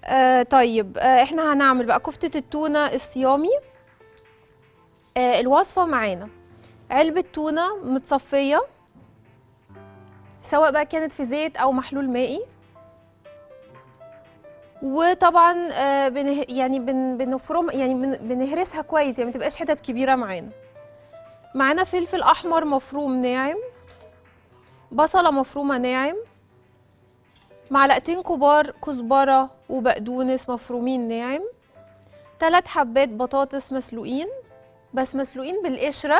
آه طيب آه احنا هنعمل بقى كفتة التونة الصيامي آه الوصفة معانا علبة تونة متصفية سواء بقى كانت في زيت او محلول مائي وطبعا آه بنه يعني بن بنفرم يعني بن بنهرسها كويس يعني ما تبقاش حتت كبيرة معانا معانا فلفل احمر مفروم ناعم بصلة مفرومة ناعم معلقتين كبار كزبرة وبقدونس مفرومين ناعم تلات حبات بطاطس مسلوقين بس مسلوقين بالقشرة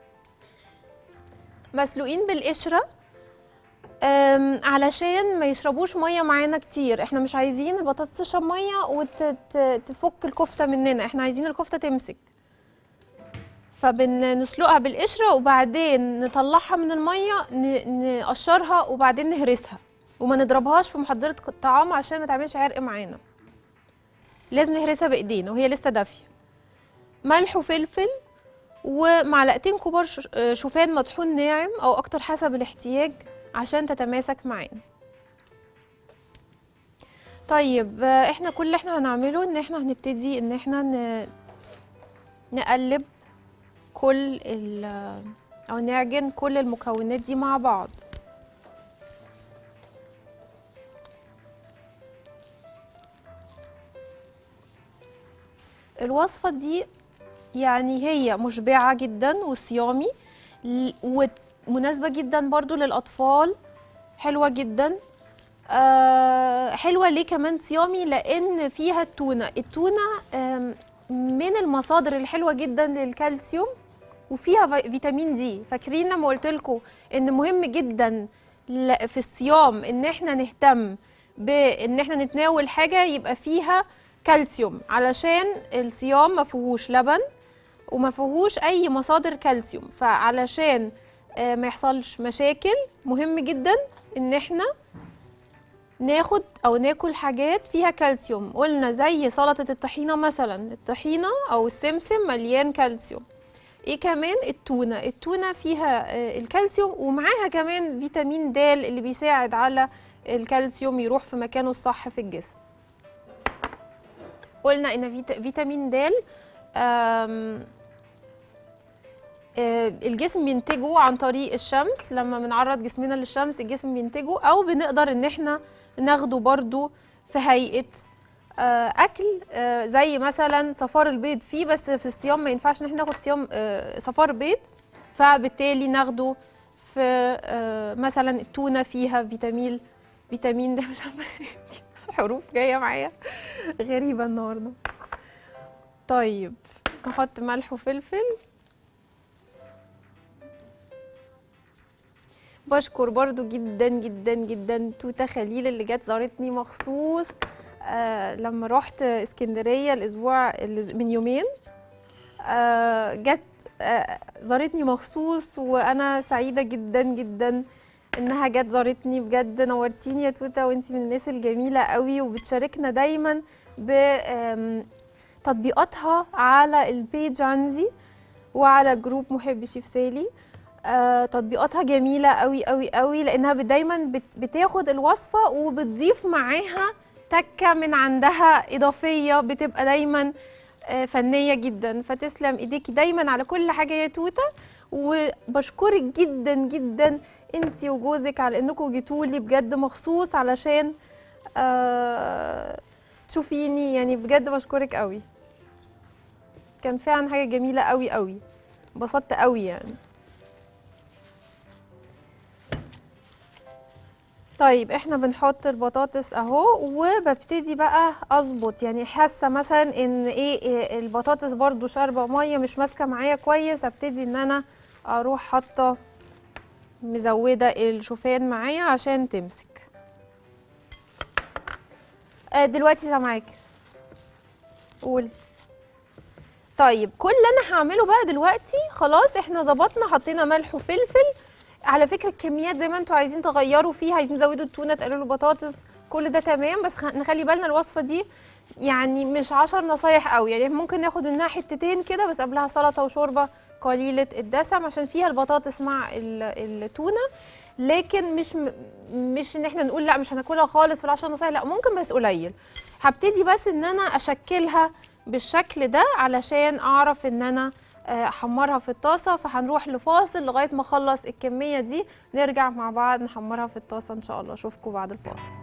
مسلوقين بالقشرة أم، علشان ما يشربوش ميه معانا كتير احنا مش عايزين البطاطس تشرب ميه وتفك الكفته مننا احنا عايزين الكفته تمسك فبنسلقها بالقشره وبعدين نطلعها من الميه ن- نقشرها وبعدين نهرسها وما نضربهاش في محضره الطعام عشان ما تعملش عرق معانا لازم نهرسها بايدينا وهي لسه دافيه ملح وفلفل ومعلقتين كبار ش- آه، شوفان مطحون ناعم او اكتر حسب الاحتياج عشان تتماسك معانا طيب آه، احنا كل اللي احنا هنعمله ان احنا هنبتدي ان احنا ن... نقلب كل ال او نعجن كل المكونات دي مع بعض الوصفة دي يعني هي مشبعة جدا وصيامي ل- ومناسبة جدا برضو للأطفال حلوة جدا آه حلوة ليه كمان صيامي لأن فيها التونة التونة آم، من المصادر الحلوة جدا للكالسيوم وفيها في- فيتامين دي فاكرين لما قلت لكم ان مهم جدا ل- في الصيام ان احنا نهتم بان احنا نتناول حاجه يبقى فيها كالسيوم علشان الصيام ما فيهوش لبن وما فيهوش اي مصادر كالسيوم فعلشان آه، ما يحصلش مشاكل مهم جدا ان احنا ناخد او ناكل حاجات فيها كالسيوم قلنا زي سلطه الطحينه مثلا الطحينه او السمسم مليان كالسيوم ايه كمان التونه التونه فيها آه، الكالسيوم ومعاها كمان فيتامين د اللي بيساعد على الكالسيوم يروح في مكانه الصح في الجسم قلنا ان فيت- فيتامين د آم، آه، الجسم بينتجه عن طريق الشمس لما بنعرض جسمنا للشمس الجسم بينتجه او بنقدر ان احنا ناخده برضو في هيئه آه، اكل آه، زي مثلا صفار البيض فيه بس في الصيام ما ينفعش ان احنا ناخد صيام آه، صفار بيض فبالتالي ناخده في آه، مثلا التونه فيها فيتامين فيتامين ده مش عارفه حروف جايه معايا غريبه النهارده طيب نحط ملح وفلفل بشكر برضو جدا جدا جدا توته خليل اللي جت زارتني مخصوص آه لما رحت اسكندريه الاسبوع اللي من يومين آه جت آه زارتني مخصوص وانا سعيده جدا جدا انها جت زارتني بجد نورتيني يا توته وانتي من الناس الجميله قوي وبتشاركنا دايما بتطبيقاتها على البيج عندي وعلى جروب محبي شيف سالي آه، تطبيقاتها جميله قوي قوي قوي لانها بت- دايما بت- بتاخد الوصفه وبتضيف معاها تكه من عندها اضافيه بتبقى دايما آه، فنيه جدا فتسلم ايديكي دايما على كل حاجه يا توته وبشكرك جدا جدا انتي وجوزك على انكم جيتولي بجد مخصوص علشان آه تشوفيني يعني بجد بشكرك قوي كان فعلا حاجه جميله قوي قوي انبسطت قوي يعني طيب احنا بنحط البطاطس اهو وببتدي بقى اظبط يعني حاسه مثلا ان ايه, إيه البطاطس برضو شاربه ميه مش ماسكه معايا كويس ابتدي ان انا اروح حاطه مزوده الشوفان معايا عشان تمسك آه دلوقتي سامعاكي قولي طيب كل اللي انا هعمله بقى دلوقتي خلاص احنا ظبطنا حطينا ملح وفلفل على فكره الكميات زي ما انتوا عايزين تغيروا فيها عايزين تزودوا التونه تقللوا البطاطس كل ده تمام بس خ- نخلي بالنا الوصفه دي يعني مش عشر نصايح قوي يعني ممكن ناخد منها حتتين كده بس قبلها سلطه وشوربه قليله الدسم عشان فيها البطاطس مع ال- التونه لكن مش م- مش ان احنا نقول لا مش هناكلها خالص في العشر نصايح لا ممكن بس قليل هبتدي بس ان انا اشكلها بالشكل ده علشان اعرف ان انا آه، احمرها في الطاسه فهنروح لفاصل لغايه ما اخلص الكميه دي نرجع مع بعض نحمرها في الطاسه ان شاء الله اشوفكم بعد الفاصل